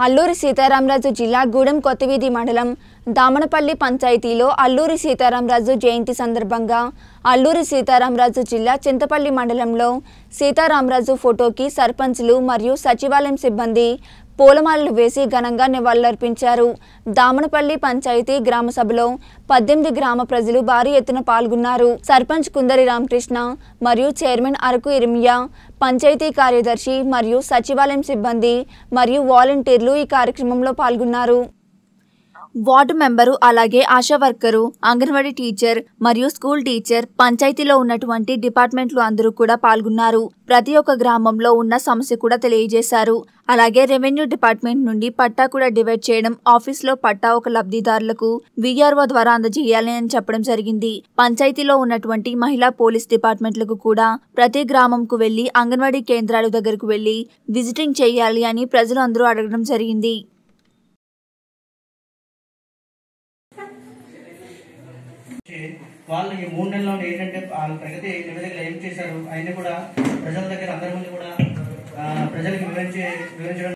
అల్లూరి సీతారామరాజు జిల్లా గూడెం కొత్తవీధి మండలం దామనపల్లి పంచాయతీలో అల్లూరి సీతారామరాజు జయంతి సందర్భంగా అల్లూరి సీతారామరాజు జిల్లా చింతపల్లి మండలంలో సీతారామరాజు ఫోటోకి సర్పంచ్లు మరియు సచివాలయం సిబ్బంది పూలమాలలు వేసి ఘనంగా నివాళులర్పించారు దామనపల్లి పంచాయతీ గ్రామ సభలో పద్దెనిమిది గ్రామ ప్రజలు భారీ ఎత్తున పాల్గొన్నారు సర్పంచ్ కుందరి రామకృష్ణ మరియు చైర్మన్ అరకు ఇర్మియా పంచాయతీ కార్యదర్శి మరియు సచివాలయం సిబ్బంది మరియు వాలంటీర్లు ఈ కార్యక్రమంలో పాల్గొన్నారు వార్డు మెంబరు అలాగే ఆశా వర్కరు అంగన్వాడీ టీచర్ మరియు స్కూల్ టీచర్ పంచాయతీలో ఉన్నటువంటి డిపార్ట్మెంట్లు అందరూ కూడా పాల్గొన్నారు ప్రతి ఒక్క గ్రామంలో ఉన్న సమస్య కూడా తెలియజేశారు అలాగే రెవెన్యూ డిపార్ట్మెంట్ నుండి పట్టా కూడా డివైడ్ చేయడం ఆఫీస్లో పట్టా ఒక లబ్ధిదారులకు విఆర్ఓ ద్వారా అందజేయాలి అని చెప్పడం జరిగింది పంచాయతీలో ఉన్నటువంటి మహిళా పోలీస్ డిపార్ట్మెంట్లకు కూడా ప్రతి గ్రామంకు వెళ్లి అంగన్వాడీ కేంద్రాల దగ్గరకు వెళ్లి విజిటింగ్ చేయాలి అని ప్రజలు అందరూ అడగడం జరిగింది వచ్చి వాళ్ళు ఈ మూడు నెలల్లో ఏంటంటే వాళ్ళ ప్రగతి నివేదికలు ఏం చేశారు అవన్నీ కూడా ప్రజల దగ్గర అందరి ముందు కూడా ఆ, ప్రజలకు వివరించి వివరించడం